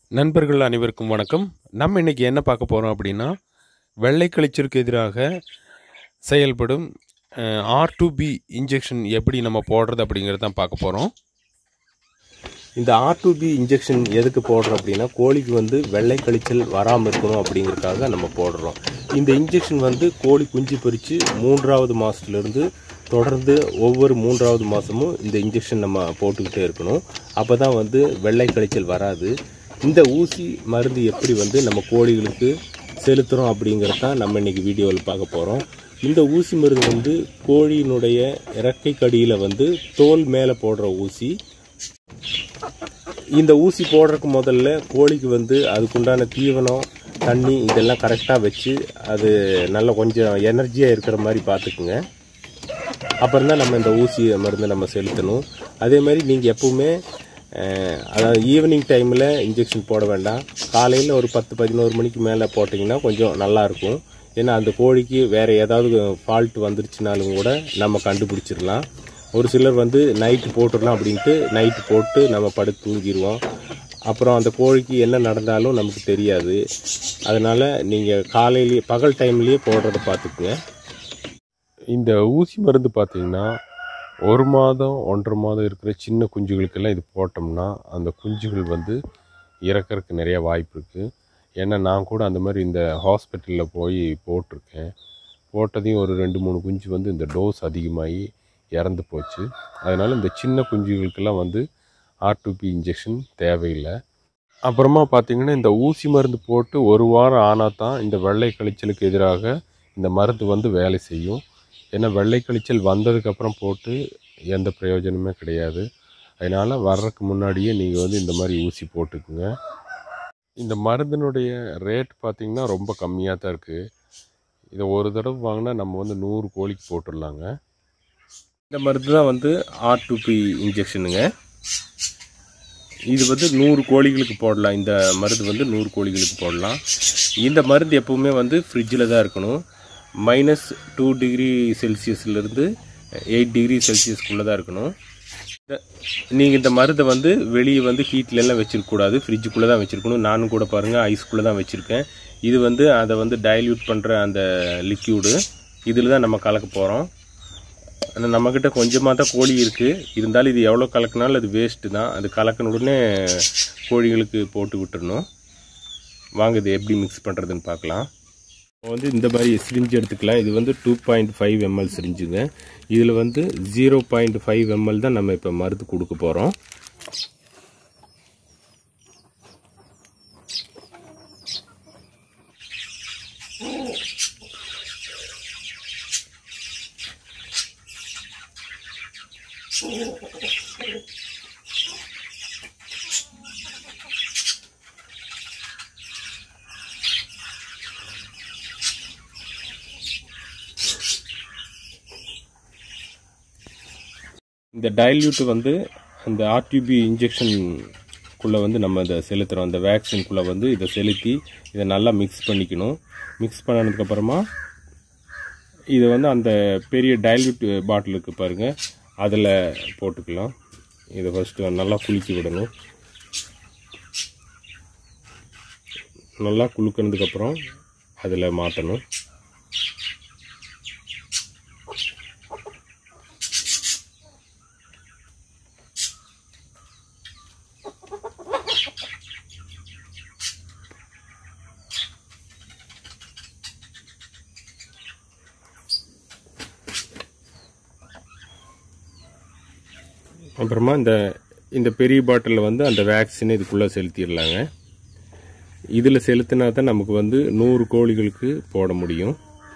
நண்பர்கள் அனைவருக்கும் வணக்கம் நம்ம இன்னைக்கு என்ன பார்க்க போகிறோம் அப்படின்னா வெள்ளை கழிச்சலுக்கு எதிராக செயல்படும் ஆர் டு பி இன்ஜெக்ஷன் எப்படி நம்ம போடுறது அப்படிங்கிறத தான் பார்க்க போகிறோம் இந்த ஆர் டு பி இன்ஜெக்ஷன் எதுக்கு போடுறோம் அப்படின்னா கோழிக்கு வந்து வெள்ளை கழிச்சல் வராமல் இருக்கணும் அப்படிங்கிறதுக்காக நம்ம போடுறோம் இந்த இன்ஜெக்ஷன் வந்து கோழி குஞ்சு பொரித்து மூன்றாவது மாதத்துலேருந்து தொடர்ந்து ஒவ்வொரு மூன்றாவது மாதமும் இந்த இன்ஜெக்ஷன் நம்ம போட்டுக்கிட்டே இருக்கணும் அப்போ தான் வந்து வெள்ளை கழிச்சல் வராது இந்த ஊசி மருந்து எப்படி வந்து நம்ம கோழிகளுக்கு செலுத்துகிறோம் அப்படிங்கிறது தான் நம்ம இன்னைக்கு வீடியோவில் பார்க்க போகிறோம் இந்த ஊசி மருந்து வந்து கோழியினுடைய இறக்கை கடியில் வந்து தோல் மேலே போடுற ஊசி இந்த ஊசி போடுறதுக்கு முதல்ல கோழிக்கு வந்து அதுக்குண்டான தீவனம் தண்ணி இதெல்லாம் கரெக்டாக வச்சு அது நல்லா கொஞ்சம் எனர்ஜியாக இருக்கிற மாதிரி பார்த்துக்குங்க அப்புறம் தான் நம்ம இந்த ஊசி மருந்து நம்ம செலுத்தணும் அதே மாதிரி நீங்கள் எப்பவுமே அஹ், அதாவது ஈவினிங் டைமில் இன்ஜெக்ஷன் போட வேண்டாம் காலையில் ஒரு பத்து பதினோரு மணிக்கு மேலே போட்டிங்கன்னா கொஞ்சம் நல்லாயிருக்கும் ஏன்னா அந்த கோழிக்கு வேறு ஏதாவது ஃபால்ட் வந்துருச்சுனாலும் கூட நம்ம கண்டுபிடிச்சிடலாம் ஒரு சிலர் வந்து நைட்டு போட்டுடலாம் அப்படின்ட்டு நைட்டு போட்டு நம்ம படுத்து தூங்கிடுவோம் அப்புறம் அந்த கோழிக்கு என்ன நடந்தாலும் நமக்கு தெரியாது அதனால் நீங்கள் காலையிலேயே பகல் டைம்லேயே போடுறத பார்த்துக்குங்க இந்த ஊசி மருந்து பார்த்தீங்கன்னா ஒரு மாதம் ஒன்றரை மாதம் இருக்கிற சின்ன குஞ்சுகளுக்கெல்லாம் இது போட்டோம்னா அந்த குஞ்சுகள் வந்து இறக்கறதுக்கு நிறைய வாய்ப்பு இருக்குது ஏன்னா நான் கூட அந்த மாதிரி இந்த ஹாஸ்பிட்டலில் போய் போட்டிருக்கேன் போட்டதையும் ஒரு ரெண்டு மூணு குஞ்சு வந்து இந்த டோஸ் அதிகமாகி இறந்து போச்சு அதனால் இந்த சின்ன குஞ்சுகளுக்கெல்லாம் வந்து ஆர்டிபி இன்ஜெக்ஷன் தேவையில்லை அப்புறமா பார்த்தீங்கன்னா இந்த ஊசி மருந்து போட்டு ஒரு வாரம் ஆனால் தான் இந்த வெள்ளை கழிச்சலுக்கு எதிராக இந்த மருந்து வந்து வேலை செய்யும் ஏன்னா வெள்ளை கழிச்சல் வந்ததுக்கப்புறம் போட்டு எந்த பிரயோஜனமே கிடையாது அதனால் வர்றதுக்கு முன்னாடியே நீங்கள் வந்து இந்த மாதிரி ஊசி போட்டுக்குங்க இந்த மருந்தினுடைய ரேட் பார்த்திங்கன்னா ரொம்ப கம்மியாக தான் இருக்குது இதை ஒரு தடவை வாங்கினா நம்ம வந்து நூறு கோழிக்கு போட்டுடலாங்க இந்த மருந்து தான் வந்து ஆர் டு பி இன்ஜெக்ஷனுங்க இது வந்து நூறு கோழிகளுக்கு போடலாம் இந்த மருந்து வந்து நூறு கோழிகளுக்கு போடலாம் இந்த மருந்து எப்பவுமே வந்து ஃப்ரிட்ஜில் தான் இருக்கணும் மைனஸ் டூ டிகிரி செல்சியஸ்லேருந்து எயிட் டிகிரி செல்சியஸ்க்குள்ளே தான் இருக்கணும் நீங்கள் இந்த மருந்தை வந்து வெளியே வந்து ஹீட்ல எல்லாம் வச்சிருக்கக்கூடாது ஃப்ரிட்ஜுக்குள்ளே தான் வச்சுருக்கணும் நானும் கூட பாருங்கள் ஐஸ்குள்ளே தான் வச்சுருக்கேன் இது வந்து அதை வந்து டைல்யூட் பண்ணுற அந்த லிக்யூடு இதில் தான் நம்ம கலக்க போகிறோம் ஆனால் நம்மக்கிட்ட கொஞ்சமாக தான் கோழி இருக்குது இருந்தாலும் இது எவ்வளோ கலக்கினாலும் அது வேஸ்ட்டு தான் அது கலக்கின உடனே கோழிகளுக்கு போட்டு விட்டுறணும் வாங்க இது எப்படி மிக்ஸ் பண்ணுறதுன்னு பார்க்கலாம் இப்போ வந்து இந்த மாதிரி சிரிஞ்சு எடுத்துக்கலாம் இது வந்து டூ பாயிண்ட் ஃபைவ் எம்எல் சிரிஞ்சுங்க இதில் வந்து ஜீரோ பாயிண்ட் ஃபைவ் எம்எல் தான் நம்ம இப்போ மருந்து கொடுக்க போகிறோம் இந்த டைல்யூட் வந்து அந்த ஆர்டிபி இன்ஜெக்ஷனுக்குள்ளே வந்து நம்ம இதை செலுத்துகிறோம் அந்த வேக்சின்குள்ளே வந்து இதை செலுத்தி இதை நல்லா மிக்ஸ் பண்ணிக்கணும் மிக்ஸ் பண்ணதுக்கப்புறமா இதை வந்து அந்த பெரிய டைல்யூட் பாட்டில் இருக்குது பாருங்கள் அதில் போட்டுக்கலாம் இதை ஃபஸ்ட்டு நல்லா குலுக்கி விடணும் நல்லா குலுக்கினதுக்கப்புறம் அதில் மாற்றணும் அப்புறமா இந்த இந்த பெரிய பாட்டிலில் வந்து அந்த வேக்சினை இதுக்குள்ளே செலுத்திடலாங்க இதில் செலுத்தினா தான் நமக்கு வந்து நூறு கோழிகளுக்கு போட முடியும்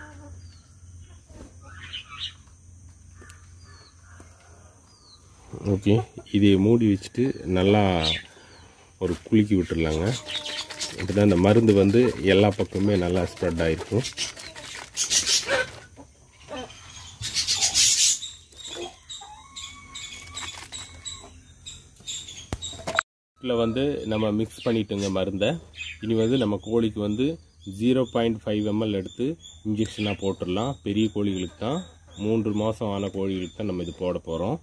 ஓகே இதை மூடி வச்சுட்டு நல்லா ஒரு குலுக்கி விட்டுடலாங்க அப்போ தான் இந்த மருந்து வந்து எல்லா பக்கமுமே நல்லா ஸ்ப்ரெட் ஆகிருக்கும் இதில் வந்து நம்ம மிக்ஸ் பண்ணிட்டோங்க மருந்தை இனி வந்து நம்ம கோழிக்கு வந்து ஜீரோ பாயிண்ட் ஃபைவ் எம்எல் எடுத்து இன்ஜெக்ஷனாக போட்டுடலாம் பெரிய கோழிகளுக்கு தான் மூன்று மாதம் ஆன கோழிகளுக்கு தான் நம்ம இது போட போகிறோம்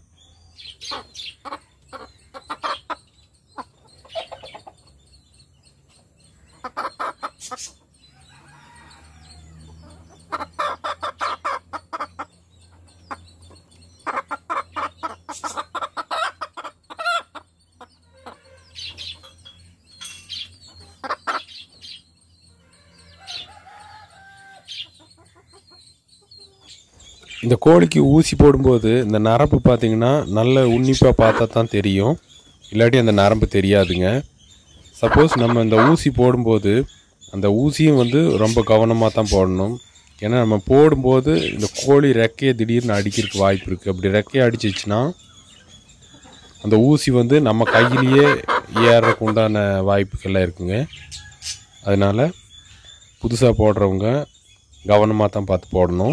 இந்த கோழிக்கு ஊசி போடும்போது இந்த நரம்பு பார்த்தீங்கன்னா நல்ல உன்னிப்பாக பார்த்தா தான் தெரியும் இல்லாட்டி அந்த நரம்பு தெரியாதுங்க சப்போஸ் நம்ம இந்த ஊசி போடும்போது அந்த ஊசியும் வந்து ரொம்ப கவனமாக தான் போடணும் ஏன்னா நம்ம போடும்போது இந்த கோழி ரெக்கையை திடீர்னு அடிக்கிறதுக்கு வாய்ப்பு இருக்குது அப்படி ரெக்கையை அடிச்சிச்சுன்னா அந்த ஊசி வந்து நம்ம கையிலேயே ஏறக்கு உண்டான வாய்ப்புகள்லாம் இருக்குங்க அதனால் புதுசாக போடுறவங்க கவனமாக தான் பார்த்து போடணும்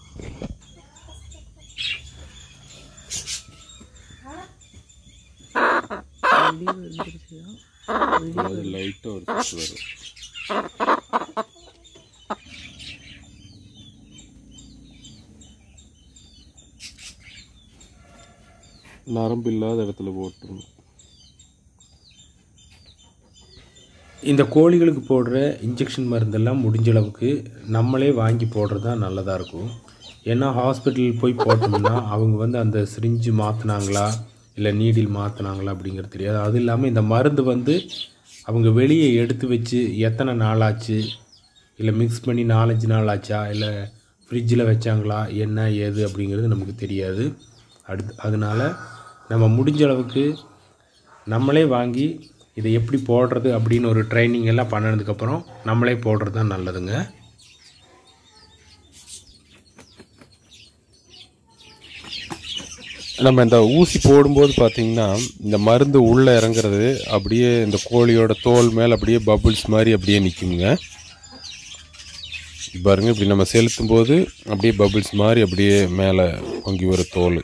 லைட்டாக ஒரு வரும் நரம்பு இல்லாத இடத்துல போட்டுருணும் இந்த கோழிகளுக்கு போடுற இன்ஜெக்ஷன் மருந்தெல்லாம் முடிஞ்ச அளவுக்கு நம்மளே வாங்கி போடுறது தான் நல்லதாக இருக்கும் ஏன்னா ஹாஸ்பிட்டல் போய் போட்டோம்னா அவங்க வந்து அந்த சிரிஞ்சு மாற்றினாங்களா இல்லை நீடில் மாற்றினாங்களா அப்படிங்கிறது தெரியாது அது இல்லாமல் இந்த மருந்து வந்து அவங்க வெளியே எடுத்து வச்சு எத்தனை நாள் ஆச்சு இல்லை மிக்ஸ் பண்ணி நாலஞ்சு நாள் ஆச்சா இல்லை ஃப்ரிட்ஜில் வச்சாங்களா என்ன ஏது அப்படிங்கிறது நமக்கு தெரியாது அடுத்து அதனால் நம்ம முடிஞ்ச அளவுக்கு நம்மளே வாங்கி இதை எப்படி போடுறது அப்படின்னு ஒரு ட்ரைனிங் எல்லாம் பண்ணதுக்கப்புறம் நம்மளே போடுறது தான் நல்லதுங்க நம்ம இந்த ஊசி போடும்போது பார்த்தீங்கன்னா இந்த மருந்து உள்ளே இறங்குறது அப்படியே இந்த கோழியோட தோல் மேலே அப்படியே பபுள்ஸ் மாதிரி அப்படியே நிற்குங்க பாருங்க இப்படி நம்ம செலுத்தும் போது அப்படியே பபுள்ஸ் மாதிரி அப்படியே மேலே பொங்கி வர தோல்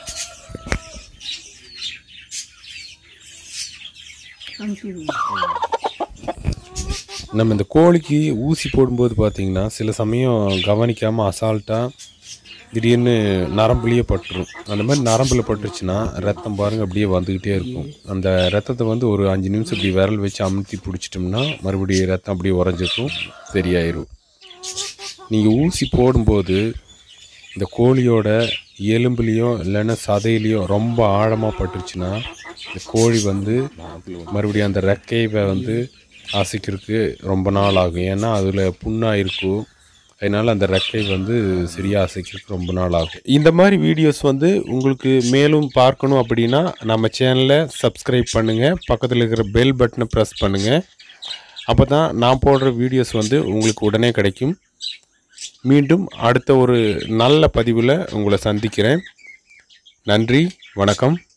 நம்ம இந்த கோழிக்கு ஊசி போடும்போது பார்த்தீங்கன்னா சில சமயம் கவனிக்காமல் அசால்ட்டாக திடீர்னு நரம்புலேயே பட்டுரும் அந்த மாதிரி நரம்பில் பட்டுருச்சுன்னா ரத்தம் பாருங்கள் அப்படியே வந்துக்கிட்டே இருக்கும் அந்த ரத்தத்தை வந்து ஒரு அஞ்சு நிமிஷம் இப்படி விரல் வச்சு அமுத்தி பிடிச்சிட்டோம்னா மறுபடியும் ரத்தம் அப்படியே உறைஞ்சிருக்கும் சரியாயிரும் நீங்கள் ஊசி போடும்போது இந்த கோழியோட எலும்புலேயோ இல்லைன்னா சதையிலையோ ரொம்ப ஆழமாக பட்டுருச்சுன்னா இந்த கோழி வந்து மறுபடியும் அந்த ரெக்கையை வந்து அசைக்கிறதுக்கு ரொம்ப நாள் ஆகும் ஏன்னா அதில் புண்ணாக இருக்கும் அதனால் அந்த ரெக்கை வந்து சரியாக அசைக்கிறதுக்கு ரொம்ப நாள் ஆகும் இந்த மாதிரி வீடியோஸ் வந்து உங்களுக்கு மேலும் பார்க்கணும் அப்படின்னா நம்ம சேனலை சப்ஸ்கிரைப் பண்ணுங்கள் பக்கத்தில் இருக்கிற பெல் பட்டனை ப்ரெஸ் பண்ணுங்கள் அப்போ தான் நான் போடுற வீடியோஸ் வந்து உங்களுக்கு உடனே கிடைக்கும் மீண்டும் அடுத்த ஒரு நல்ல பதிவில் உங்களை சந்திக்கிறேன் நன்றி வணக்கம்